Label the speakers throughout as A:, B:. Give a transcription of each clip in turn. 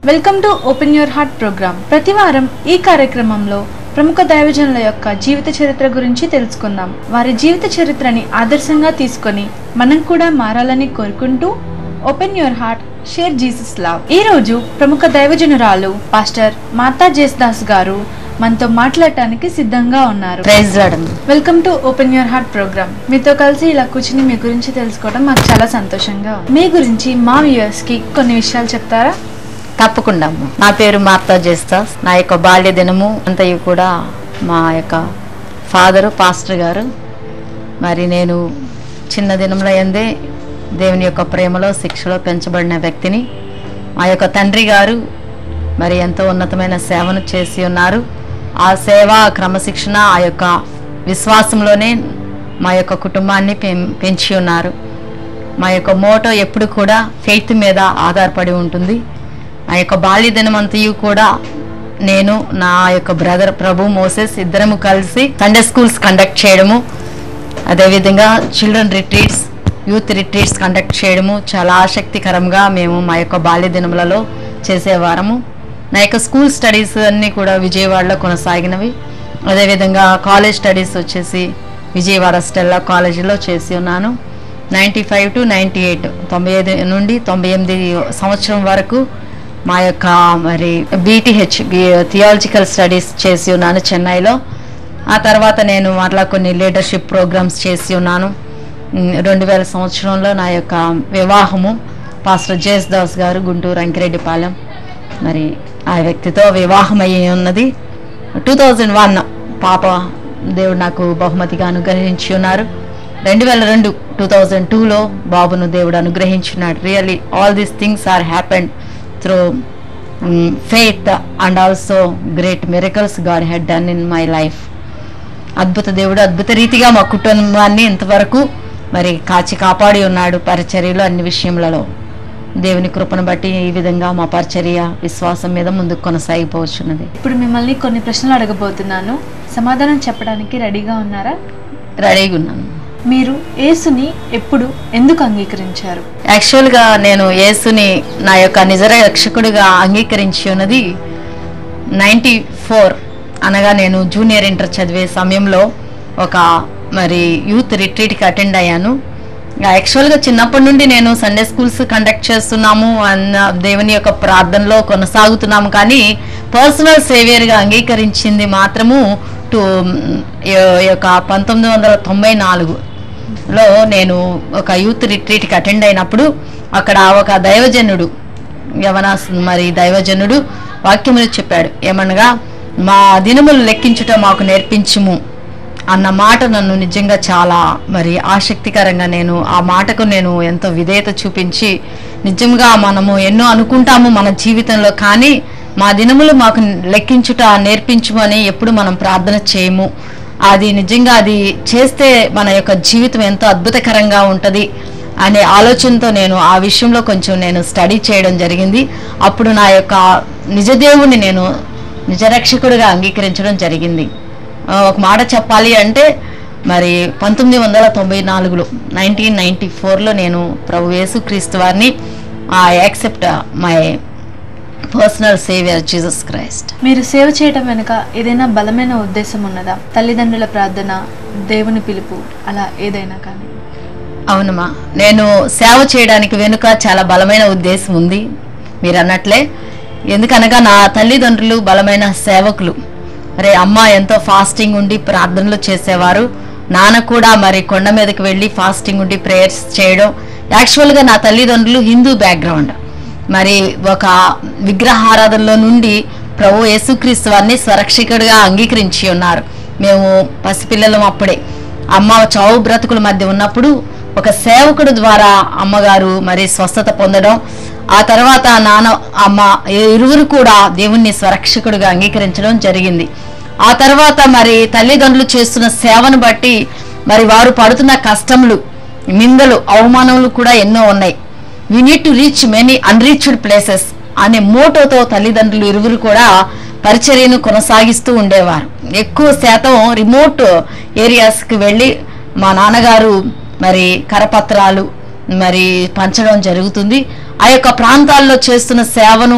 A: Welcome to open your heart programme ప్రతి వారం ఈ కార్యక్రమంలో ప్రముఖ దైవజనుల యొక్క జీవిత చరిత్ర గురించి తెలుసుకుందాం వారి జీవిత చరిత్రని ఆదర్శంగా తీసుకొని మనం కూడా మారాలని కోరుకుంటూ open your heart share Jesus love ఈ రోజు ప్రముఖ దైవజనురాలు పాస్టర్ మాతా జేస్దాస్ గారు మనతో మాట్లాడటానికి సిద్ధంగా ఉన్నారు
B: ప్రైజ్ రావడం
A: welcome to open your heart programme మీతో కలిసి ఇలా కూర్చుని మీ గురించి తెలుసుకోవడం మాకు చాలా సంతోషంగా ఉంది. మీ గురించి మా వ్యూయర్స్ కి కొన్ని విషయాలు చెప్తారా
B: తప్పకుండా అమ్మ. నా పేరు మార్తా జేస్తాస్ నా యొక్క బాల్య దినము అంతయు కూడా మా యొక్క ఫాదరు పాస్టర్ గారు మరి నేను చిన్న దినంలో ఎందే దేవుని యొక్క ప్రేమలో శిక్షలో పెంచబడిన వ్యక్తిని మా యొక్క తండ్రి గారు మరి ఎంతో ఉన్నతమైన సేవను చేసి ఉన్నారు ఆ సేవ ఆ క్రమశిక్షణ ఆ యొక్క విశ్వాసంలోనే మా యొక్క కుటుంబాన్ని పెం- పెంచి ఉన్నారు మా యొక్క మోటో ఎప్పుడు కూడా ఫెయిత్ మీద ఆధారపడి ఉంటుంది ఆ యొక్క బాల్య దినమంతయు కూడా నేను నా యొక్క బ్రదర్ ప్రభు మోసెస్ ఇద్దరము కలిసి సండే స్కూల్స్ కండక్ట్ చేయడము అదేవిధంగా children retreats youth retreats conduct చేయడము చాలా ఆసక్తికరంగా మేము మా యొక్క బాల్య దినములలో చేసేవారము నా యొక్క స్కూల్ స్టడీస్ అన్నీ కూడా విజయవాడలో కొనసాగినవి అదేవిధంగా కాలేజ్ స్టడీస్ వచ్చేసి విజయవాడ స్టెల్లా కాలేజీలో చేసి ఉన్నాను ninety five to ninety eight తొంభై ఐదు నుండి తొంభై ఎనిమిది సంవత్సరం వరకు మా యొక్క మరి బీటీహెచ్ థియాలజికల్ స్టడీస్ చేసి ఉన్నాను చెన్నైలో ఆ తర్వాత నేను అట్లా కొన్ని లీడర్షిప్ ప్రోగ్రామ్స్ చేసి ఉన్నాను ఉమ్, రెండు వేల సంవత్సరంలో నా యొక్క వివాహము పాస్టర్ జేస్ దాస్ గారు గుంటూరు అంకిరెడ్డిపాలెం మరి ఆ వ్యక్తితో వివాహం అయ్యి ఉన్నది టూ థౌజండ్ వన్ పాప దేవుడు నాకు బహుమతిగా అనుగ్రహించి ఉన్నారు రెండు వేల రెండు టూ థౌజండ్ టూలో బాబును దేవుడు అనుగ్రహించున్నాడు really all these things are happened through faith and also great miracles God had done in my life అద్భుత దేవుడు అద్భుత రీతిగా మా కుటుంబాన్ని ఇంతవరకు మరి కాచి కాపాడి ఉన్నాడు పరిచర్యలో అన్ని విషయములలో దేవుని కృపను బట్టి ఈ విధంగా మా పరిచర్య విశ్వాసం మీద ముందుకు కొనసాగిపోవచ్చున్నది
A: ఇప్పుడు మిమ్మల్ని కొన్ని ప్రశ్నలు అడగబోతున్నాను సమాధానం చెప్పడానికి రెడీగా ఉన్నారా
B: రెడీగా ఉన్నాను
A: మీరు యేసుని ఎప్పుడు ఎందుకు అంగీకరించారు
B: యాక్చువల్గా నేను యేసుని నా యొక్క నిజ రక్షకుడిగా అంగీకరించి ఉన్నది నైంటీ ఫోర్ అనగా నేను జూనియర్ ఇంటర్ చదివే సమయంలో ఒక మరి యూత్ రిట్రీట్కి అటెండ్ అయ్యాను యాక్చువల్గా చిన్నప్పటి నుండి నేను సండే స్కూల్స్ కండక్ట్ చేస్తున్నాము అన్న దేవుని యొక్క ప్రార్థనలో కొనసాగుతున్నాము కానీ పర్సనల్ సేవియర్గా అంగీకరించింది మాత్రము టు ఈ యొక్క పంతొమ్మిది వందల తొంభై నాలుగు లో నేను ఒక యూత్ రిట్రీట్కి అటెండ్ అయినప్పుడు అక్కడ ఒక దైవజనుడు యవనాస్ మరి దైవజనుడు వాక్యములు చెప్పాడు ఏమనగా మా దినములు లెక్కించుట మాకు నేర్పించుము అన్న మాట నన్ను నిజంగా చాలా మరి ఆసక్తికరంగా నేను ఆ మాటకు నేను ఎంతో విధేయత చూపించి నిజంగా మనము ఎన్నో అనుకుంటాము మన జీవితంలో కానీ మా దినములు మాకు లెక్కించుట నేర్పించుమని ఎప్పుడు మనం ప్రార్థన చేయము అది నిజంగా అది చేస్తే మన యొక్క జీవితం ఎంతో అద్భుతకరంగా ఉంటుంది అనే ఆలోచనతో నేను ఆ విషయంలో కొంచెం నేను స్టడీ చేయడం జరిగింది అప్పుడు నా యొక్క నిజదేవుని నేను నిజరక్షకుడిగా అంగీకరించడం జరిగింది ఆ, ఒక మాట చెప్పాలి అంటే మరి పంతొమ్మిది వందల తొంభై నాలుగులో నైన్టీన్ నైంటీ ఫోర్లో నేను ప్రభు యేసుక్రీస్తు వారిని I accept my personal saviour Jesus Christ
A: మీరు సేవ చేయటం వెనుక ఏదైనా బలమైన ఉద్దేశం ఉన్నదా తల్లిదండ్రుల ప్రార్థన దేవుని పిలుపు అలా ఏదైనా కానీ
B: అవునమ్మా నేను సేవ చేయడానికి వెనుక చాలా బలమైన ఉద్దేశం ఉంది మీరు అన్నట్లే ఎందుకనగా నా తల్లిదండ్రులు బలమైన సేవకులు అరే అమ్మ ఎంతో ఫాస్టింగ్ ఉండి ప్రార్థనలు చేసేవారు నాన్న కూడా మరి కొండ మీదకి వెళ్ళి ఫాస్టింగ్ ఉండి ప్రేయర్స్ చేయడం యాక్చువల్గా నా తల్లిదండ్రులు హిందూ బ్యాక్గ్రౌండ్ మరి ఒక విగ్రహారాధనలో నుండి ప్రభు యేసుక్రీస్తు వారిని స్వరక్షకుడిగా అంగీకరించి ఉన్నారు మేము పసిపిల్లలం అప్పుడే అమ్మ చావు బ్రతుకుల మధ్య ఉన్నప్పుడు ఒక సేవకుడు ద్వారా అమ్మగారు మరి స్వస్థత పొందడం ఆ తర్వాత నాన్న అమ్మ ఇరువురు కూడా దేవుణ్ణి స్వరక్షకుడిగా అంగీకరించడం జరిగింది ఆ తర్వాత మరి తల్లిదండ్రులు చేస్తున్న సేవను బట్టి మరి వారు పడుతున్న కష్టములు నిందలు అవమానములు కూడా ఎన్నో ఉన్నాయి we need to reach many unreached places అనే మోటోతో తల్లిదండ్రులు ఇరువురు కూడా పరిచర్యను కొనసాగిస్తూ ఉండేవారు ఎక్కువ శాతం రిమోట్ ఏరియాస్కి వెళ్ళి మా నాన్నగారు మరి కరపత్రాలు మరి పంచడం జరుగుతుంది ఆ యొక్క ప్రాంతాల్లో చేస్తున్న సేవను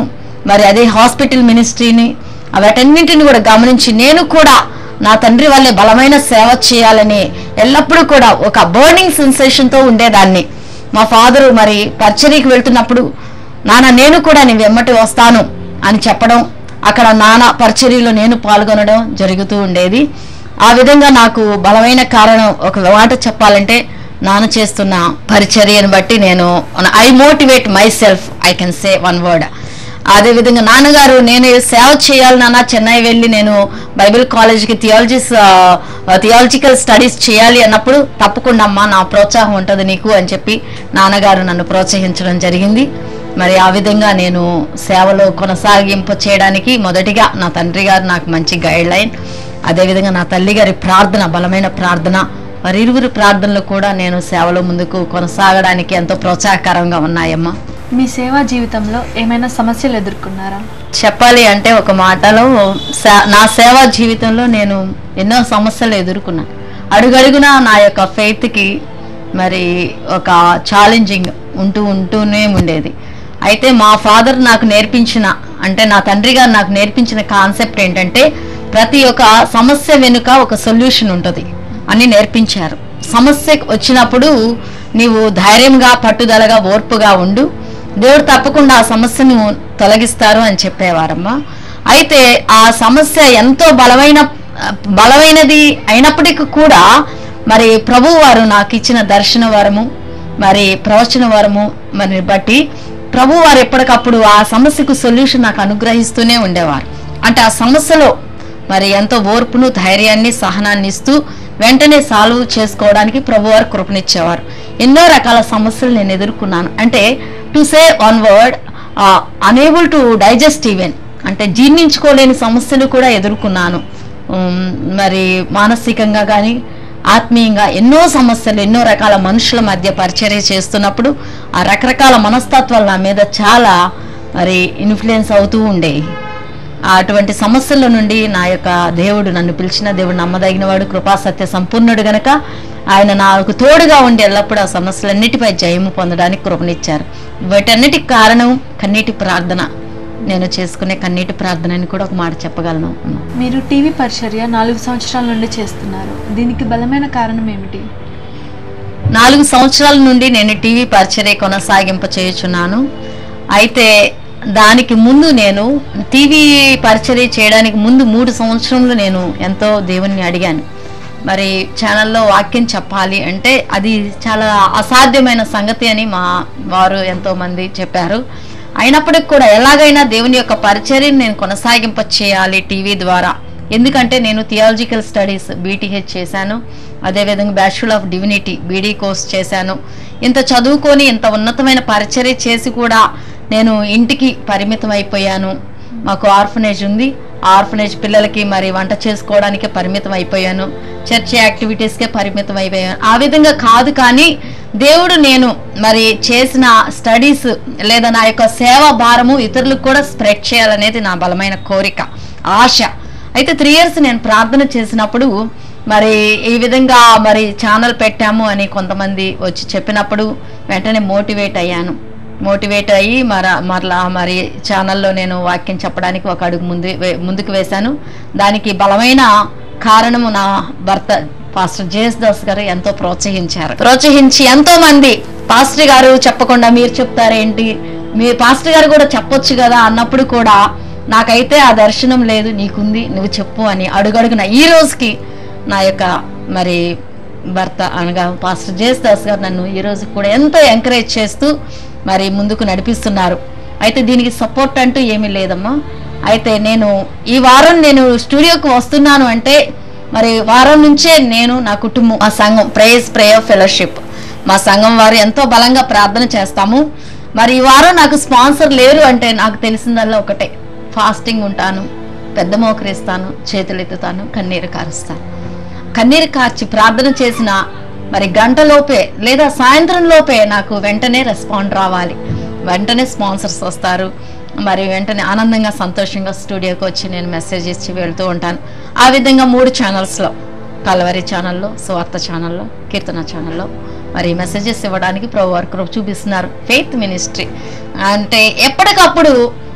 B: మరి అదే హాస్పిటల్ మినిస్ట్రీని వాటన్నింటిని కూడా గమనించి నేను కూడా నా తండ్రి వల్లే బలమైన సేవ చేయాలని ఎల్లప్పుడూ కూడా ఒక బర్నింగ్ సెన్సేషన్తో ఉండేదాన్ని మా ఫాదరు మరి పర్చరీకి వెళ్తున్నప్పుడు నాన్న నేను కూడా నీ వెమ్మటి వస్తాను అని చెప్పడం అక్కడ నాన్న పర్చరీలో నేను పాల్గొనడం జరుగుతూ ఉండేది ఆ విధంగా నాకు బలమైన కారణం ఒక మాట చెప్పాలంటే నాన్న చేస్తున్న పరిచర్యను బట్టి నేను I motivate myself I can say one word అదే విధంగా నాన్నగారు నేను సేవ చేయాలి నాన్న చెన్నై వెళ్ళి నేను బైబిల్ కాలేజ్కి థియాలజీస్ థియాలజికల్ స్టడీస్ చేయాలి అన్నప్పుడు తప్పకుండా అమ్మా నా ప్రోత్సాహం ఉంటుంది నీకు అని చెప్పి నాన్నగారు నన్ను ప్రోత్సహించడం జరిగింది మరి ఆ విధంగా నేను సేవలో కొనసాగింపు చేయడానికి మొదటిగా నా తండ్రి గారు నాకు మంచి గైడ్ లైన్ అదేవిధంగా నా తల్లి గారి ప్రార్థన బలమైన ప్రార్థన మరి ఇరువురి ప్రార్థనలు కూడా నేను సేవలో ముందుకు కొనసాగడానికి ఎంతో ప్రోత్సాహకరంగా ఉన్నాయమ్మా
A: మీ సేవా జీవితంలో ఏమైనా సమస్యలు ఎదుర్కొన్నారా
B: చెప్పాలి అంటే ఒక మాటలో సే- నా సేవా జీవితంలో నేను ఎన్నో సమస్యలు ఎదుర్కొన్నాను అడుగడుగునా నా యొక్క ఫెయిత్కి మరి ఒక ఛాలెంజింగ్ ఉంటూ ఉంటూనే ఉండేది అయితే మా ఫాదర్ నాకు నేర్పించిన అంటే నా తండ్రి గారు నాకు నేర్పించిన కాన్సెప్ట్ ఏంటంటే ప్రతి ఒక్క సమస్య వెనుక ఒక సొల్యూషన్ ఉంటుంది అని నేర్పించారు సమస్య వచ్చినప్పుడు నీవు ధైర్యంగా పట్టుదలగా ఓర్పుగా ఉండు దేవుడు తప్పకుండా ఆ సమస్యను తొలగిస్తారు అని చెప్పేవారమ్మా అయితే ఆ సమస్య ఎంతో బలమైన బలమైనది అయినప్పటికీ కూడా మరి ప్రభు వారు నాకు ఇచ్చిన దర్శన వరము మరి ప్రవచన వరము మరి బట్టి ప్రభు వారు ఎప్పటికప్పుడు ఆ సమస్యకు సొల్యూషన్ నాకు అనుగ్రహిస్తూనే ఉండేవారు అంటే ఆ సమస్యలో మరి ఎంతో ఓర్పును ధైర్యాన్ని సహనాన్ని ఇస్తూ వెంటనే సాల్వ్ చేసుకోవడానికి ప్రభువారు కృపనిచ్చేవారు ఎన్నో రకాల సమస్యలు నేను ఎదుర్కొన్నాను అంటే to say one word unable to digest even అంటే జీర్ణించుకోలేని సమస్యలు కూడా ఎదుర్కొన్నాను ఉమ్, మరి మానసికంగా కానీ ఆత్మీయంగా ఎన్నో సమస్యలు ఎన్నో రకాల మనుషుల మధ్య పరిచర్య చేస్తున్నప్పుడు ఆ రకరకాల మనస్తత్వాలు నా మీద చాలా మరి ఇన్ఫ్లుయెన్స్ అవుతూ ఉండేవి అటువంటి సమస్యల నుండి నా యొక్క దేవుడు నన్ను పిలిచిన దేవుడు నమ్మదగినవాడు కృపా సత్య సంపూర్ణుడు గనక ఆయన నాకు తోడుగా ఉండి ఎల్లప్పుడూ ఆ సమస్యలన్నిటిపై జయము పొందడానికి కృపనిచ్చారు వీటన్నిటికి కారణం కన్నీటి ప్రార్థన నేను చేసుకునే కన్నీటి ప్రార్థన అని కూడా ఒక మాట చెప్పగలను
A: మీరు టీవీ పరిచర్య నాలుగు సంవత్సరాల నుండి చేస్తున్నారు దీనికి బలమైన కారణం ఏమిటి
B: నాలుగు సంవత్సరాల నుండి నేను టీవీ పరిచర్య కొనసాగింప చేయుచున్నాను అయితే దానికి ముందు నేను టీవీ పరిచర్య చేయడానికి ముందు మూడు సంవత్సరంలో నేను ఎంతో దేవుణ్ణి అడిగాను మరి ఛానల్లో వాక్యం చెప్పాలి అంటే అది చాలా అసాధ్యమైన సంగతి అని మా వారు ఎంతో మంది చెప్పారు అయినప్పటికి కూడా ఎలాగైనా దేవుని యొక్క పరిచర్యను నేను కొనసాగింప చేయాలి టీవీ ద్వారా ఎందుకంటే నేను థియాలజికల్ స్టడీస్ బీటీహెచ్ చేశాను అదేవిధంగా bachelor of divinity BD course చేశాను ఇంత చదువుకొని ఇంత ఉన్నతమైన పరిచర్య చేసి కూడా నేను ఇంటికి పరిమితం అయిపోయాను మాకు ఆర్ఫనేజ్ ఉంది ఆ ఆర్ఫనేజ్ పిల్లలకి మరి వంట చేసుకోవడానికి పరిమితం అయిపోయాను చర్చ్ యాక్టివిటీస్కే పరిమితం అయిపోయాను ఆ విధంగా కాదు కానీ దేవుడు నేను మరి చేసిన స్టడీస్ లేదా నా యొక్క సేవా భారము ఇతరులకు కూడా స్ప్రెడ్ చేయాలనేది నా బలమైన కోరిక ఆశ అయితే త్రీ ఇయర్స్ నేను ప్రార్థన చేసినప్పుడు మరి ఈ విధంగా మరి ఛానల్ పెట్టాము అని కొంతమంది వచ్చి చెప్పినప్పుడు వెంటనే మోటివేట్ అయ్యాను మోటివేట్ అయ్యి మర మరలా మరి ఛానల్లో నేను వాక్యం చెప్పడానికి ఒక అడుగు ముందు వే- ముందుకు వేశాను దానికి బలమైన కారణము నా భర్త పాస్టర్ జేఎస్ దాస్ గారు ఎంతో ప్రోత్సహించారు ప్రోత్సహించి ఎంతో మంది పాస్టర్ గారు చెప్పకుండా మీరు చెప్తారేంటి మీ పాస్టర్ గారు కూడా చెప్పొచ్చు కదా అన్నప్పుడు కూడా నాకైతే ఆ దర్శనం లేదు నీకుంది నువ్వు చెప్పు అని అడుగడుగున ఈ రోజుకి నా యొక్క మరి భర్త అనగా పాస్టర్ జేస్ దాస్ గారు నన్ను ఈ రోజు కూడా ఎంతో ఎంకరేజ్ చేస్తూ మరి ముందుకు నడిపిస్తున్నారు అయితే దీనికి సపోర్ట్ అంటూ ఏమీ లేదమ్మా అయితే నేను ఈ వారం నేను స్టూడియోకి వస్తున్నాను అంటే మరి వారం నుంచే నేను నా కుటుంబం మా సంఘం ప్రేయస్ ప్రేయర్ ఫెలోషిప్ మా సంఘం వారు ఎంతో బలంగా ప్రార్థన చేస్తాము మరి ఈ వారం నాకు స్పాన్సర్ లేరు అంటే నాకు తెలిసిందల్లా ఒకటే ఫాస్టింగ్ ఉంటాను పెద్ద మోకరిస్తాను చేతులెత్తుతాను కన్నీరు కారుస్తాను కన్నీరు కార్చి ప్రార్థన చేసిన మరి గంటలోపే లేదా సాయంత్రం లోపే నాకు వెంటనే రెస్పాండ్ రావాలి వెంటనే స్పాన్సర్స్ వస్తారు మరి వెంటనే ఆనందంగా సంతోషంగా స్టూడియోకి వచ్చి నేను మెసేజ్ ఇచ్చి వెళ్తూ ఉంటాను ఆ విధంగా మూడు ఛానల్స్లో కలవరి ఛానల్లో సువార్త ఛానల్లో కీర్తన ఛానల్లో మరి మెసేజెస్ ఇవ్వడానికి ప్రభు వారు కృప చూపిస్తున్నారు ఫెయిత్ మినిస్ట్రీ అంటే ఎప్పటికప్పుడు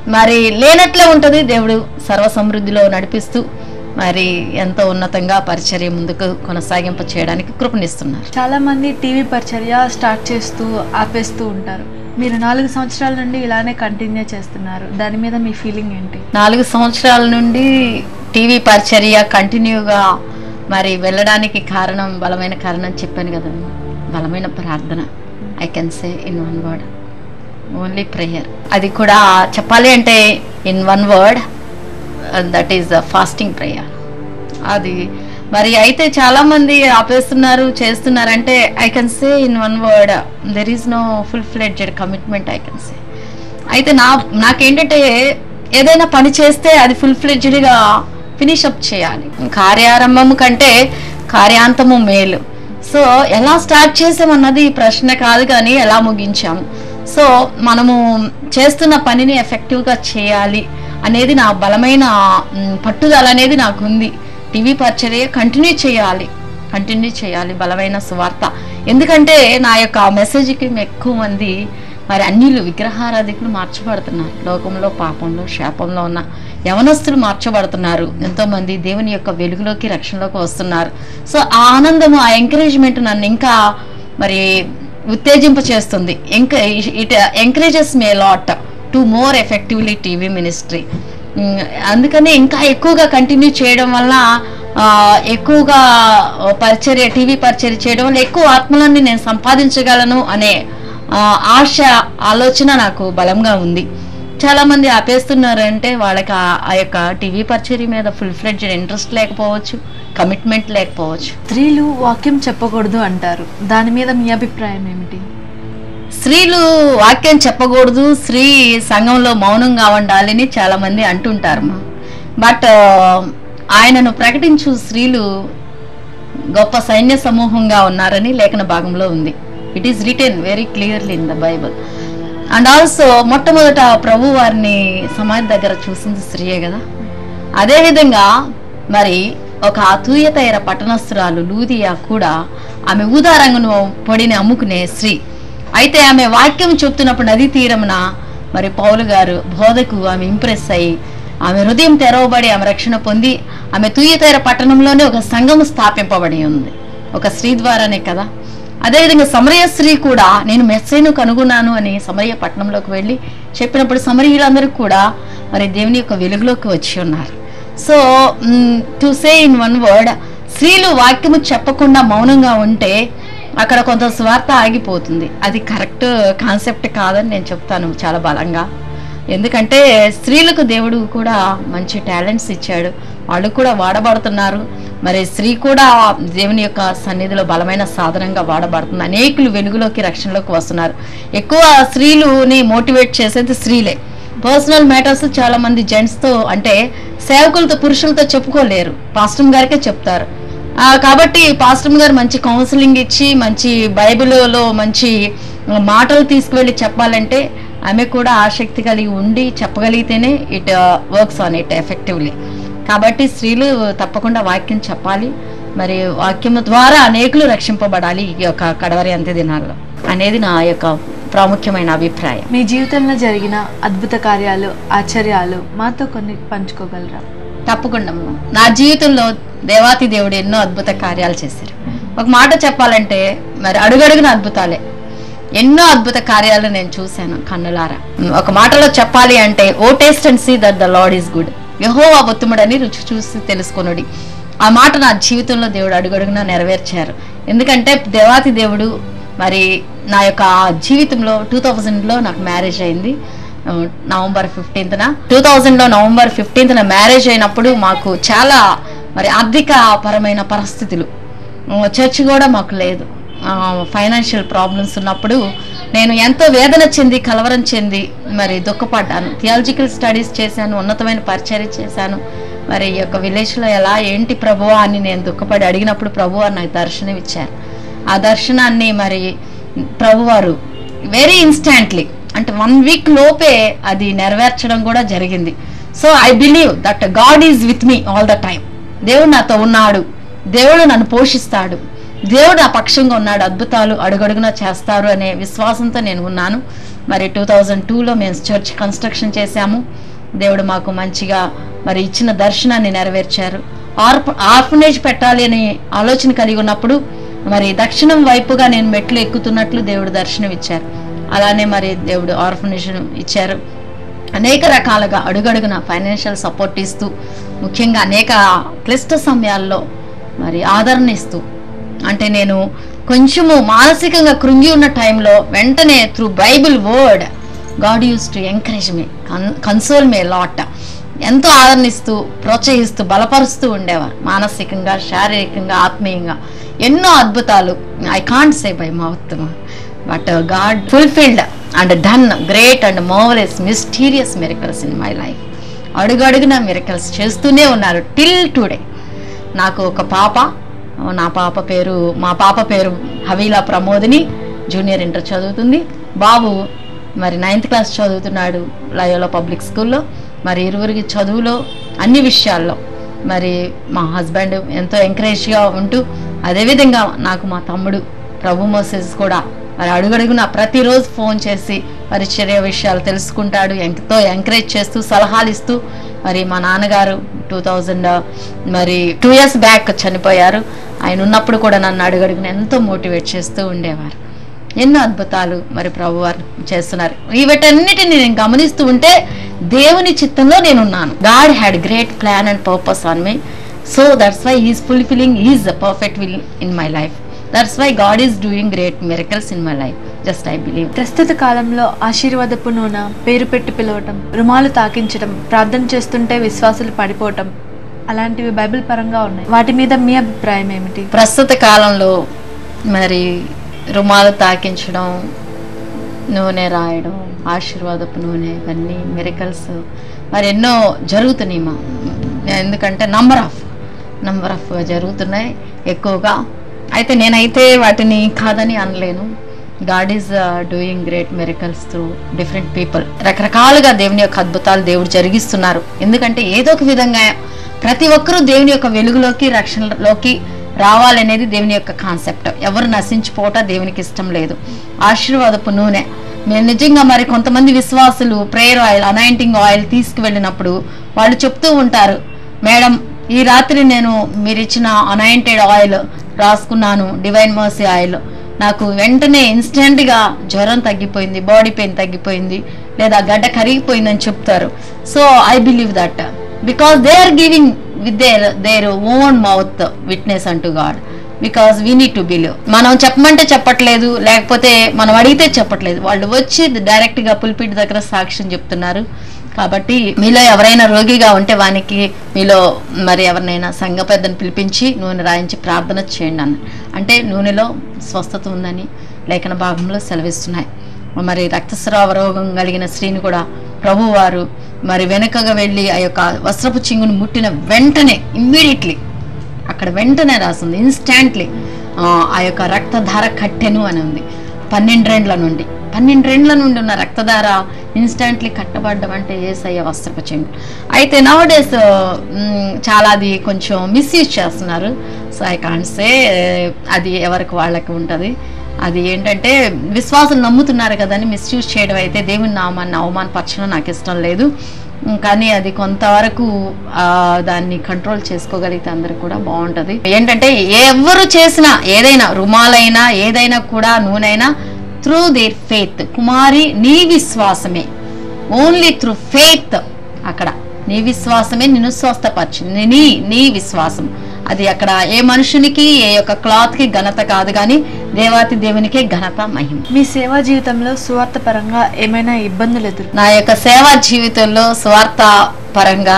B: మరి లేనట్లే ఉంటుంది దేవుడు సర్వ సమృద్ధిలో నడిపిస్తూ మరి ఎంతో ఉన్నతంగా పరిచర్య ముందుకు కొనసాగింప చేయడానికి కృపణిస్తున్నారు
A: చాలా మంది టీవీ పరిచర్య స్టార్ట్ చేస్తూ ఆపేస్తూ ఉంటారు మీరు నాలుగు సంవత్సరాల నుండి ఇలానే కంటిన్యూ చేస్తున్నారు దాని మీద మీ ఫీలింగ్ ఏంటి
B: నాలుగు సంవత్సరాల నుండి టీవీ పరిచర్య కంటిన్యూగా మరి వెళ్ళడానికి కారణం బలమైన కారణం చెప్పాను కదా బలమైన ప్రార్థన I can say in one word only prayer అది కూడా చెప్పాలి అంటే in one word that is fasting prayer అది మరి అయితే చాలా మంది ఆపేస్తున్నారు చేస్తున్నారంటే I can say in one word there is no full fledged commitment I can say అయితే నా నాకేంటంటే ఏదైనా పని చేస్తే అది ఫుల్ ఫ్లెడ్జ్డ్గా ఫినిష్ అప్ చేయాలి కార్యారంభము కంటే కార్యాంతము మేలు సో ఎలా స్టార్ట్ చేసామన్నది ప్రశ్న కాదు కానీ ఎలా ముగించాము సో మనము చేస్తున్న పనిని ఎఫెక్టివ్గా చేయాలి అనేది నా బలమైన మ్, పట్టుదల అనేది నాకు ఉంది టీవీ పరిచర్య కంటిన్యూ చేయాలి కంటిన్యూ చేయాలి బలమైన సువార్త ఎందుకంటే నా యొక్క మెసేజ్కి ఎక్కువ మంది మరి అన్యులు విగ్రహారాధికులు మార్చబడుతున్నారు లోకంలో పాపంలో శాపంలో ఉన్న యవనస్తులు మార్చబడుతున్నారు ఎంతో మంది దేవుని యొక్క వెలుగులోకి రక్షణలోకి వస్తున్నారు సో ఆ ఆనందము ఆ ఎంకరేజ్మెంట్ నన్ను ఇంకా మరి ఉత్తేజింప చేస్తుంది ఇంకా it encourages me lot to more effectively TV ministry అందుకని ఇంకా ఎక్కువగా కంటిన్యూ చేయడం వల్ల ఆ, ఎక్కువగా పరిచర్య టీవీ పరిచర్య చేయడం వల్ల ఎక్కువ ఆత్మలని నేను సంపాదించగలను అనే ఆ, ఆశ ఆలోచన నాకు బలంగా ఉంది చాలా మంది ఆపేస్తున్నారంటే వాళ్ళకి ఆ- ఆ యొక్క టీవీ పరిచర్య మీద ఫుల్ ఫ్లెడ్జెడ్ ఇంట్రెస్ట్ లేకపోవచ్చు కమిట్మెంట్ లేకపోవచ్చు
A: స్త్రీలు వాక్యం చెప్పకూడదు అంటారు దాని మీద మీ అభిప్రాయం ఏమిటి
B: స్త్రీలు వాక్యం చెప్పకూడదు స్త్రీ సంఘంలో మౌనంగా ఉండాలని చాలా మంది అంటుంటారు బట్ ఆయనను ప్రకటించు స్త్రీలు గొప్ప సైన్య సమూహంగా ఉన్నారని లేఖన భాగంలో ఉంది it is written very clearly in the Bible and also మొట్టమొదట ప్రభు వారిని సమాధి దగ్గర చూసింది స్త్రీయే కదా అదేవిధంగా మరి ఒక అతూయతైర పట్టణస్థురాలు లూదియా కూడా ఆమె ఊదారంగును పొడిని అమ్ముకునే స్త్రీ అయితే ఆమె వాక్యం చెప్తున్నప్పుడు నదీ తీరమున మరి పౌలు గారు బోధకు ఆమె ఇంప్రెస్ అయ్యి ఆమె హృదయం తెరవబడి ఆమె రక్షణ పొంది ఆమె తూయతైర పట్టణంలోనే ఒక సంఘం స్థాపింపబడి ఉంది ఒక స్త్రీ ద్వారానే కదా అదేవిధంగా సమరయ స్త్రీ కూడా నేను మెస్సైను కనుగొన్నాను అని సమరయ పట్టణంలోకి వెళ్ళి చెప్పినప్పుడు సమరయులందరూ కూడా మరి దేవుని యొక్క వెలుగులోకి వచ్చి ఉన్నారు so to say in one word స్త్రీలు వాక్యము చెప్పకుండా మౌనంగా ఉంటే అక్కడ కొంత స్వార్థ ఆగిపోతుంది అది కరెక్ట్ కాన్సెప్ట్ కాదని నేను చెప్తాను చాలా బలంగా ఎందుకంటే స్త్రీలకు దేవుడు కూడా మంచి టాలెంట్స్ ఇచ్చాడు వాళ్ళు కూడా వాడబడుతున్నారు మరి స్త్రీ కూడా దేవుని యొక్క సన్నిధిలో బలమైన సాధనంగా వాడబడుతుంది అనేకులు వెలుగులోకి రక్షణలోకి వస్తున్నారు ఎక్కువ స్త్రీలుని మోటివేట్ చేసేది స్త్రీలే పర్సనల్ మ్యాటర్స్ చాలా మంది జెంట్స్ తో అంటే సేవకులతో పురుషులతో చెప్పుకోలేరు పాస్టమ్ గారికే చెప్తారు ఆ, కాబట్టి పాస్టమ్ గారు మంచి కౌన్సిలింగ్ ఇచ్చి మంచి బైబిల్లో మంచి మాటలు తీసుకువెళ్ళి చెప్పాలంటే ఆమె కూడా ఆసక్తి కలిగి ఉండి చెప్పగలిగితేనే it works on it effectively కాబట్టి స్త్రీలు తప్పకుండా వాక్యం చెప్పాలి మరి వాక్యం ద్వారా అనేకులు రక్షింపబడాలి ఈ యొక్క కడవరి అంత్య దినాల్లో అనేది నా యొక్క ప్రాముఖ్యమైన అభిప్రాయం
A: మీ జీవితంలో జరిగిన అద్భుత కార్యాలు ఆశ్చర్యాలు మాతో కొన్ని పంచుకోగలరా
B: తప్పకుండా అమ్మ. నా జీవితంలో దేవాతి దేవుడు ఎన్నో అద్భుత కార్యాలు చేశారు ఒక మాట చెప్పాలంటే మరి అడుగడుగున అద్భుతాలే ఎన్నో అద్భుత కార్యాలు నేను చూశాను కన్నులారా ఒక మాటలో చెప్పాలి అంటే O taste and see that the Lord is good యహోవా బొత్తుముడని రుచి చూసి తెలుసుకొనుడి ఆ మాట నా జీవితంలో దేవుడు అడుగడుగున నెరవేర్చారు ఎందుకంటే దేవాతి దేవుడు మరి నా యొక్క జీవితంలో టూ థౌజండ్లో నాకు మ్యారేజ్ అయింది ఆ, నవంబర్ ఫిఫ్టీన్త్న టూ థౌజండ్లో నవంబర్ ఫిఫ్టీన్త్న మ్యారేజ్ అయినప్పుడు మాకు చాలా మరి ఆర్థిక పరమైన పరిస్థితులు ఆ, చర్చ్ కూడా మాకు లేదు ఫైనాన్షియల్ ప్రాబ్లమ్స్ ఉన్నప్పుడు నేను ఎంతో వేదన చెంది కలవరం చెంది మరి దుఃఖపడ్డాను థియాలజికల్ స్టడీస్ చేశాను ఉన్నతమైన పరిచర్య చేశాను మరి ఈ యొక్క విలేజ్లో ఎలా ఏంటి ప్రభువా అని నేను దుఃఖపడి అడిగినప్పుడు ప్రభువా నాకు దర్శనం ఇచ్చారు ఆ దర్శనాన్ని మరి ప్రభువారు వెరీ ఇన్స్టాంట్లీ అంటే వన్ వీక్ లోపే అది నెరవేర్చడం కూడా జరిగింది so I believe that God is with me all the time దేవుడు నాతో ఉన్నాడు దేవుడు నన్ను పోషిస్తాడు దేవుడు నా పక్షంగా ఉన్నాడు అద్భుతాలు అడుగడుగునా చేస్తారు అనే విశ్వాసంతో నేను ఉన్నాను మరి టూ థౌజండ్ టూలో మేము చర్చ్ కన్స్ట్రక్షన్ చేశాము దేవుడు మాకు మంచిగా మరి ఇచ్చిన దర్శనాన్ని నెరవేర్చారు ఆర్ఫ ఆర్ఫనేజ్ పెట్టాలి అని ఆలోచన కలిగి ఉన్నప్పుడు మరి దక్షిణం వైపుగా నేను మెట్లు ఎక్కుతున్నట్లు దేవుడు దర్శనం ఇచ్చారు అలానే మరి దేవుడు ఆర్ఫనేజ్ ఇచ్చారు అనేక రకాలుగా అడుగడుగున ఫైనాన్షియల్ సపోర్ట్ ఇస్తూ ముఖ్యంగా అనేక క్లిష్ట సమయాల్లో మరి ఆదరణ ఇస్తూ అంటే నేను కొంచెము మానసికంగా కృంగి ఉన్న టైంలో వెంటనే through Bible word God use to encourage me console me lot ఎంతో ఆదరణిస్తూ ప్రోత్సహిస్తూ బలపరుస్తూ ఉండేవారు మానసికంగా శారీరకంగా ఆత్మీయంగా ఎన్నో అద్భుతాలు I can't say by mouth but God fulfilled and done great and marvellous mysterious miracles in my life అడుగడుగున మిరకల్స్ చేస్తూనే ఉన్నారు టిల్ టుడే నాకు ఒక పాప నా పాప పేరు మా పాప పేరు హవీలా ప్రమోదిని జూనియర్ ఇంటర్ చదువుతుంది బాబు మరి నైన్త్ క్లాస్ చదువుతున్నాడు లయోలో పబ్లిక్ స్కూల్లో మరి ఇరువురికి చదువులో అన్ని విషయాల్లో మరి మా హస్బెండ్ ఎంతో ఎంకరేజ్గా ఉంటూ అదేవిధంగా నాకు మా తమ్ముడు ప్రభు మోసెస్ కూడా మరి అడుగడుగున ప్రతిరోజు ఫోన్ చేసి పరిచర్య విషయాలు తెలుసుకుంటాడు ఎంతో ఎంకరేజ్ చేస్తూ సలహాలు ఇస్తూ మరి మా నాన్నగారు టూ థౌజండ్ మరి టూ ఇయర్స్ బ్యాక్ చనిపోయారు ఆయన ఉన్నప్పుడు కూడా నన్ను అడుగడుగున ఎంతో మోటివేట్ చేస్తూ ఉండేవారు ఎన్నో అద్భుతాలు మరి ప్రభు వారు చేస్తున్నారు వీటన్నిటిని నేను గమనిస్తూ ఉంటే దేవుని చిత్తంలో నేనున్నాను God had great plan and purpose on me so that's why is fulfilling is the perfect will in my life that's why God is doing great miracles in my life just I believe
A: ప్రస్తుత కాలంలో ఆశీర్వాదపు నూనె పేరు పెట్టి పిలవటం రుమాలు తాకించడం ప్రార్థన చేస్తుంటే విశ్వాసులు పడిపోవటం అలాంటివి బైబిల్ పరంగా ఉన్నాయి వాటి మీద మీ అభిప్రాయం ఏమిటి
B: ప్రస్తుత కాలంలో మరి రుమాలు తాకించడం నూనె రాయడం ఆశీర్వాదపు నూనె ఇవన్నీ మిరకల్స్ మరి ఎన్నో జరుగుతున్నాయి మా ఎందుకంటే నంబర్ ఆఫ్ నంబర్ ఆఫ్ జరుగుతున్నాయి ఎక్కువగా అయితే నేనైతే వాటిని కాదని అనలేను God is doing great miracles through different people రకరకాలుగా దేవుని యొక్క అద్భుతాలు దేవుడు జరిగిస్తున్నారు ఎందుకంటే ఏదో ఒక విధంగా ప్రతి ఒక్కరూ దేవుని యొక్క వెలుగులోకి రక్షణలోకి రావాలనేది దేవుని యొక్క కాన్సెప్ట్ ఎవరు నశించిపోవటం దేవునికి ఇష్టం లేదు ఆశీర్వాదపు నూనె మేము నిజంగా మరి కొంతమంది విశ్వాసులు ప్రేయర్ ఆయిల్ అనాయింటింగ్ ఆయిల్ తీసుకువెళ్ళినప్పుడు వాళ్ళు చెప్తూ ఉంటారు మేడం ఈ రాత్రి నేను మీరు ఇచ్చిన అనాయింటెడ్ ఆయిల్ రాసుకున్నాను డివైన్ మర్సీ ఆయిల్ నాకు వెంటనే ఇన్స్టెంట్గా జ్వరం తగ్గిపోయింది బాడీ పెయిన్ తగ్గిపోయింది లేదా గడ్డ కరిగిపోయిందని చెప్తారు so I believe that because they are giving with their their own mouth witness అంటూ God because we need to believe మనం చెప్పమంటే చెప్పట్లేదు లేకపోతే మనం అడిగితే చెప్పట్లేదు వాళ్ళు వచ్చి డైరెక్ట్గా పుల్పిట్ దగ్గర సాక్ష్యం చెప్తున్నారు కాబట్టి మీలో ఎవరైనా రోగిగా ఉంటే వానికి మీలో మరి ఎవరినైనా సంఘ పెద్దను పిలిపించి నూనె రాయించి ప్రార్థన చేయండి అన్న అంటే నూనెలో స్వస్థత ఉందని లేఖన భాగంలో సెలవిస్తున్నాయి మరి రక్తస్రావ రోగం కలిగిన స్త్రీని కూడా ప్రభువారు మరి వెనుకగా వెళ్ళి ఆ యొక్క వస్త్రపు చింగును ముట్టిన వెంటనే ఇమ్మీడియట్లీ అక్కడ వెంటనే రాసింది ఇన్స్టాంట్లీ ఆ యొక్క రక్తధార కట్టెను అని ఉంది పన్నెండేండ్ల నుండి పన్నెండేండ్ల నుండి ఉన్న రక్తధార ఇన్స్టాంట్లీ కట్టబడ్డం అంటే ఏసయ్య వస్త్రపు చెంగు అయితే నవ్ డేస్ చాలా అది కొంచెం మిస్యూజ్ చేస్తున్నారు సో ఐ కాంట్ సే అది ఎవరికి వాళ్ళకి ఉంటుంది అది ఏంటంటే విశ్వాసం నమ్ముతున్నారు కదని మిస్యూజ్ చేయడం అయితే దేవుని నామాన్ని అవమానపరచడం నాకు ఇష్టం లేదు ఉమ్, కానీ అది కొంతవరకు ఆ, దాన్ని కంట్రోల్ చేసుకోగలిగితే అందరికి కూడా బాగుంటుంది ఏంటంటే ఎవరు చేసినా ఏదైనా రుమాలైనా ఏదైనా కూడా నూనెైనా త్రూ దేర్ ఫేత్ కుమారి నీ విశ్వాసమే ఓన్లీ త్రూ ఫేత్ అక్కడ నీ విశ్వాసమే నిన్ను స్వస్థపరిచింది నీ నీ విశ్వాసం అది అక్కడ ఏ మనుషునికి ఏ యొక్క క్లాత్ కి ఘనత కాదు కానీ దేవాతి దేవునికే ఘనత మహిమ
A: మీ సేవా జీవితంలో సువార్త పరంగా ఏమైనా ఇబ్బందులు ఎదురు
B: నా యొక్క సేవా జీవితంలో స్వార్థ పరంగా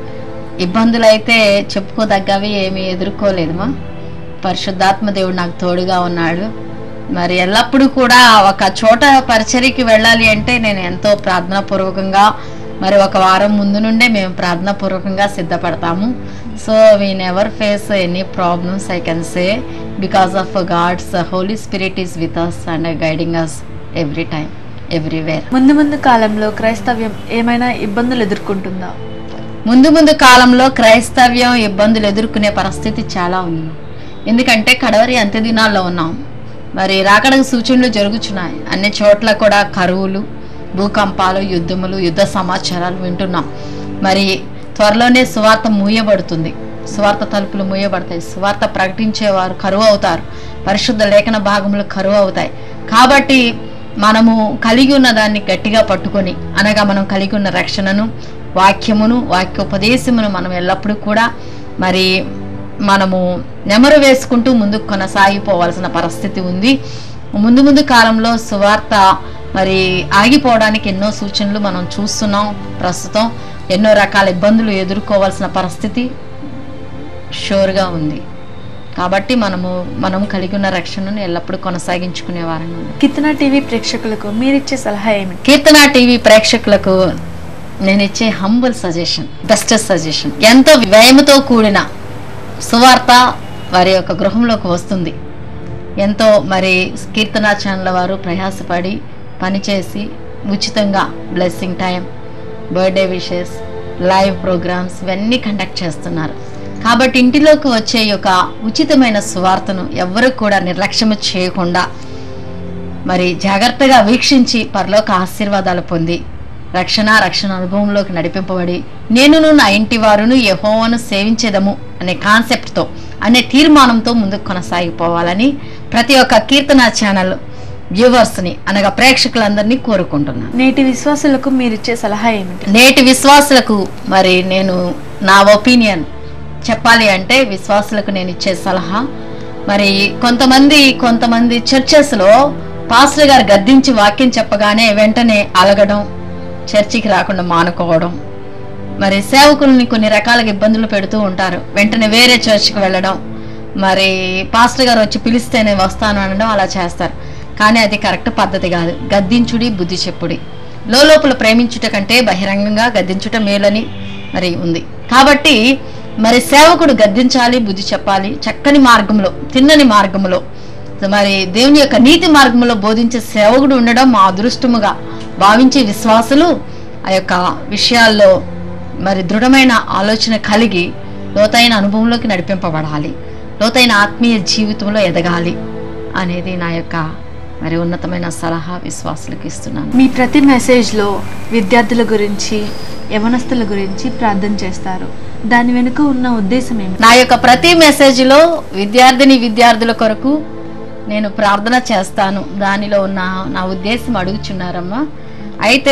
B: ఇబ్బందులైతే చెప్పుకోదగ్గవి ఏమీ ఎదుర్కోలేదుమా పరిశుద్ధాత్మ దేవుడు నాకు తోడుగా ఉన్నాడు మరి ఎల్లప్పుడూ కూడా ఒక చోట పరిచర్యకి వెళ్ళాలి అంటే నేను ఎంతో ప్రార్థనాపూర్వకంగా మరి ఒక వారం ముందు నుండే మేము ప్రార్థనాపూర్వకంగా సిద్ధపడతాము so we never face any problems I can say because of God's holy spirit is with us and guiding us every time everywhere
A: ముందు ముందు కాలంలో క్రైస్తవ్యం ఏమైనా ఇబ్బందులు ఎదుర్కొంటుందా
B: ముందు ముందు కాలంలో క్రైస్తవ్యం ఇబ్బందులు ఎదుర్కొనే పరిస్థితి చాలా ఉంది ఎందుకంటే కడవరి అంత్య దినాల్లో ఉన్నాం మరి రాకడకు సూచనలు జరుగుతున్నాయి అన్ని చోట్ల కూడా కరువులు భూకంపాలు యుద్ధములు యుద్ధ సమాచారాలు వింటున్నాం మరి త్వరలోనే సువార్త మూయబడుతుంది సువార్త తలుపులు మూయబడతాయి సువార్త ప్రకటించేవారు కరువు అవుతారు పరిశుద్ధ లేఖన భాగములు కరువు అవుతాయి కాబట్టి మనము కలిగి ఉన్న దాన్ని గట్టిగా పట్టుకొని అనగా మనం కలిగి ఉన్న రక్షణను వాక్యమును వాక్యోపదేశమును మనం ఎల్లప్పుడూ కూడా మరి మనము నెమరు వేసుకుంటూ ముందుకు కొనసాగిపోవాల్సిన పరిస్థితి ఉంది ముందు ముందు కాలంలో సువార్త మరి ఆగిపోవడానికి ఎన్నో సూచనలు మనం చూస్తున్నాం ప్రస్తుతం ఎన్నో రకాల ఇబ్బందులు ఎదుర్కోవాల్సిన పరిస్థితి షూర్గా ఉంది కాబట్టి మనము మనం కలిగి ఉన్న రక్షణను ఎల్లప్పుడూ కొనసాగించుకునే వారంగా ఉండాలి.
A: కితనా టీవీ ప్రేక్షకులకు మీరిచ్చే సలహా ఏమిటి
B: కీర్తన టీవీ ప్రేక్షకులకు నేను ఇచ్చే హంబుల్ సజెషన్ బెస్ట్ సజెషన్ ఎంతో వ్యయముతో కూడిన సువార్త వారి యొక్క గృహంలోకి వస్తుంది ఎంతో మరి కీర్తన ఛానల్ వారు ప్రయాసపడి పనిచేసి ఉచితంగా blessing time birthday wishes live programs ఇవన్నీ కండక్ట్ చేస్తున్నారు కాబట్టి ఇంటిలోకి వచ్చే ఈ యొక్క ఉచితమైన సువార్తను ఎవ్వరూ కూడా నిర్లక్ష్యం చేయకుండా మరి జాగ్రత్తగా వీక్షించి పరలోక ఆశీర్వాదాలు పొంది రక్షణ రక్షణ అనుభవంలోకి నడిపింపబడి నేనును నా ఇంటి వారును యెహోవాను సేవించేదము అనే కాన్సెప్ట్తో అనే తీర్మానంతో ముందుకు కొనసాగిపోవాలని ప్రతి ఒక్క కీర్తన ఛానల్ వ్యూవర్స్ని అనగా ప్రేక్షకులందరినీ కోరుకుంటున్నాను
A: నేటి విశ్వాసులకు మీరిచ్చే సలహా ఏమిటి
B: నేటి విశ్వాసులకు మరి నేను నా ఒపీనియన్ చెప్పాలి అంటే విశ్వాసులకు నేను ఇచ్చే సలహా మరి కొంతమంది కొంతమంది చర్చెస్లో పాస్టర్ గారు గద్దించి వాక్యం చెప్పగానే వెంటనే అలగడం చర్చికి రాకుండా మానుకోవడం మరి సేవకుల్ని కొన్ని రకాలుగా ఇబ్బందులు పెడుతూ ఉంటారు వెంటనే వేరే చర్చికి వెళ్ళడం మరి పాస్టర్ గారు వచ్చి పిలిస్తేనే వస్తాను అనడం అలా చేస్తారు కానీ అది కరెక్ట్ పద్ధతి కాదు గద్దించుడి బుద్ధి చెప్పుడి లోపల ప్రేమించుట కంటే బహిరంగంగా గద్దించుట మేలని మరి ఉంది కాబట్టి మరి సేవకుడు గద్దించాలి బుద్ధి చెప్పాలి చక్కని మార్గంలో తిన్నని మార్గంలో మరి దేవుని యొక్క నీతి మార్గంలో బోధించే సేవకుడు ఉండడం మా అదృష్టముగా భావించే విశ్వాసులు ఆ యొక్క విషయాల్లో మరి దృఢమైన ఆలోచన కలిగి లోతైన అనుభవంలోకి నడిపింపబడాలి లోతైన ఆత్మీయ జీవితంలో ఎదగాలి అనేది నా యొక్క మరి ఉన్నతమైన సలహా విశ్వాసులకు ఇస్తున్నాను
A: మీ ప్రతి మెసేజ్లో విద్యార్థుల గురించి యవనస్తుల గురించి ప్రార్థన చేస్తారు దాని వెనుక ఉన్న ఉద్దేశం ఏమిటి
B: నా యొక్క ప్రతి మెసేజ్లో విద్యార్థిని విద్యార్థుల కొరకు నేను ప్రార్థన చేస్తాను దానిలో ఉన్న నా ఉద్దేశం అడుగుచున్నారమ్మా అయితే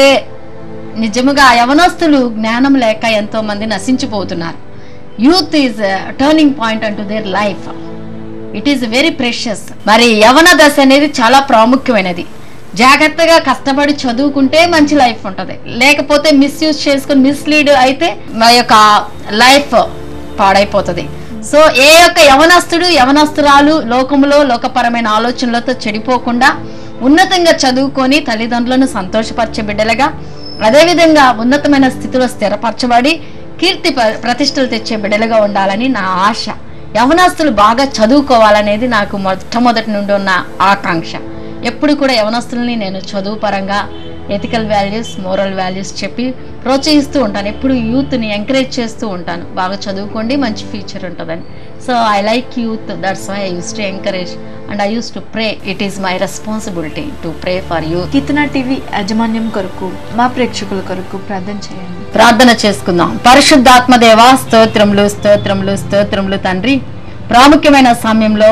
B: నిజముగా యవనస్తులు జ్ఞానం లేక ఎంతో మంది నశించిపోతున్నారు యూత్ ఈజ్ టర్నింగ్ పాయింట్ అంటూ their life it is very precious మరి యవన దశ అనేది చాలా ప్రాముఖ్యమైనది జాగ్రత్తగా కష్టపడి చదువుకుంటే మంచి లైఫ్ ఉంటుంది లేకపోతే మిస్యూజ్ చేసుకుని మిస్లీడ్ అయితే మా యొక్క లైఫ్ పాడైపోతుంది సో ఏ యొక్క యవనస్తుడు యవనస్తురాలు లోకములో లోకపరమైన ఆలోచనలతో చెడిపోకుండా ఉన్నతంగా చదువుకొని తల్లిదండ్రులను సంతోషపరిచే బిడ్డలుగా అదేవిధంగా ఉన్నతమైన స్థితిలో స్థిరపరచబడి కీర్తి ప్ర- ప్రతిష్టలు తెచ్చే బిడ్డలుగా ఉండాలని నా ఆశ యవనస్తులు బాగా చదువుకోవాలనేది నాకు మొట్టమొదటి నుండి ఉన్న ఆకాంక్ష ఎప్పుడు కూడా యవనస్తుల్ని నేను చదువు పరంగా ఎథికల్ వాల్యూస్ మోరల్ వాల్యూస్ చెప్పి ప్రోత్సహిస్తూ ఉంటాను ఎప్పుడు యూత్ని ఎంకరేజ్ చేస్తూ ఉంటాను బాగా చదువుకోండి మంచి ఫ్యూచర్ ఉంటుందని so I like youth that's why I use to encourage and I use to pray it is my responsibility to pray for youth
A: కితనా టీవీ యాజమాన్యం కొరకు మా ప్రేక్షకుల కొరకు ప్రార్థన చేయండి
B: ప్రార్థన చేసుకుందాం పరిశుద్ధాత్మదేవ స్తోత్రములు స్తోత్రములు స్తోత్రములు తండ్రి ప్రాముఖ్యమైన సమయంలో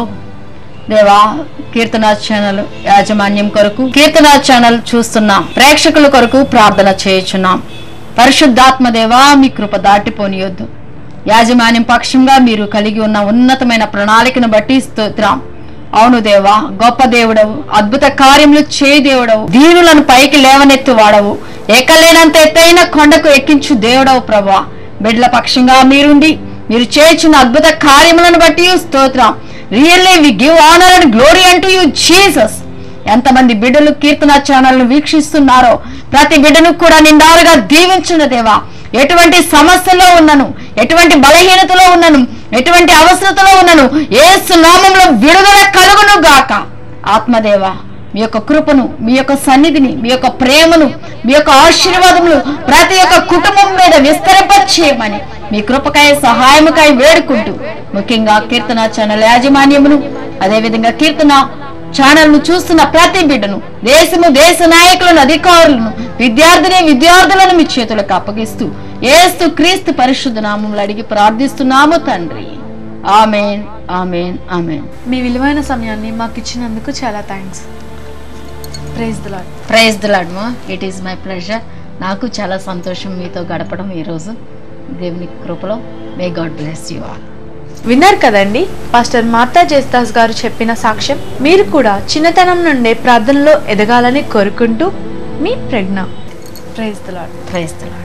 B: దేవా కీర్తన ఛానల్ యాజమాన్యం కొరకు కీర్తన ఛానల్ చూస్తున్నాం ప్రేక్షకుల కొరకు ప్రార్థన చేయుచున్నాం పరిశుద్ధాత్మ దేవా మీ కృప దాటిపోనియొద్దు యాజమాన్యం పక్షంగా మీరు కలిగి ఉన్న ఉన్నతమైన ప్రణాళికను బట్టి స్తోత్రం అవును దేవా గొప్ప దేవుడవు అద్భుత కార్యములు చేయి దేవుడవు దీనులను పైకి లేవనెత్తు వాడవు ఎక్కలేనంత ఎత్తైన కొండకు ఎక్కించు దేవుడవు ప్రభా బిడ్డల పక్షంగా మీరుండి మీరు చేయుచున్న అద్భుత కార్యములను బట్టి స్తోత్రం really we give honour and glory అంటూ యూ జీసస్ ఎంతమంది బిడ్డలు కీర్తన ఛానల్ను వీక్షిస్తున్నారో ప్రతి బిడ్డను కూడా నిండారుగా దీవించున్న దేవా ఎటువంటి సమస్యలో ఉన్నను ఎటువంటి బలహీనతలో ఉన్నను ఎటువంటి అవసరతలో ఉన్నను ఏసు నామంలో విడుదల కలుగును గాక ఆత్మదేవ మీ యొక్క కృపను మీ యొక్క సన్నిధిని మీ యొక్క ప్రేమను మీ యొక్క ఆశీర్వాదములు ప్రతి ఒక్క కుటుంబం మీద విస్తరింపచేయమని మీ కృపకాయ సహాయముకాయ వేడుకుంటూ ముఖ్యంగా కీర్తన ఛానల్ యాజమాన్యమును అదేవిధంగా కీర్తన ఛానల్ ను చూస్తున్న ప్రతి బిడ్డను దేశము దేశ నాయకులను అధికారులను విద్యార్థిని విద్యార్థులను మీ చేతులకు అప్పగిస్తూ ఏస్తు క్రీస్తు పరిశుద్ధ నామంలో అడిగి ప్రార్థిస్తున్నాము తండ్రి ఆమెన్ ఆమెన్ ఆమెన్
A: మీ విలువైన సమయాన్ని మాకు ఇచ్చినందుకు చాలా thanks praise the Lord
B: praise the లాడ్మా ఇట్ ఈస్ మై ప్లెజర్ నాకు చాలా సంతోషం మీతో గడపడం ఈరోజు దేవుని కృపలో may God bless you all
A: విన్నారు కదండి పాస్టర్ మార్తా జేస్తాస్ గారు చెప్పిన సాక్ష్యం మీరు కూడా చిన్నతనం నుండే ప్రార్థనలో ఎదగాలని కోరుకుంటూ మీ ప్రజ్ఞ praise the Lord
B: praise the lord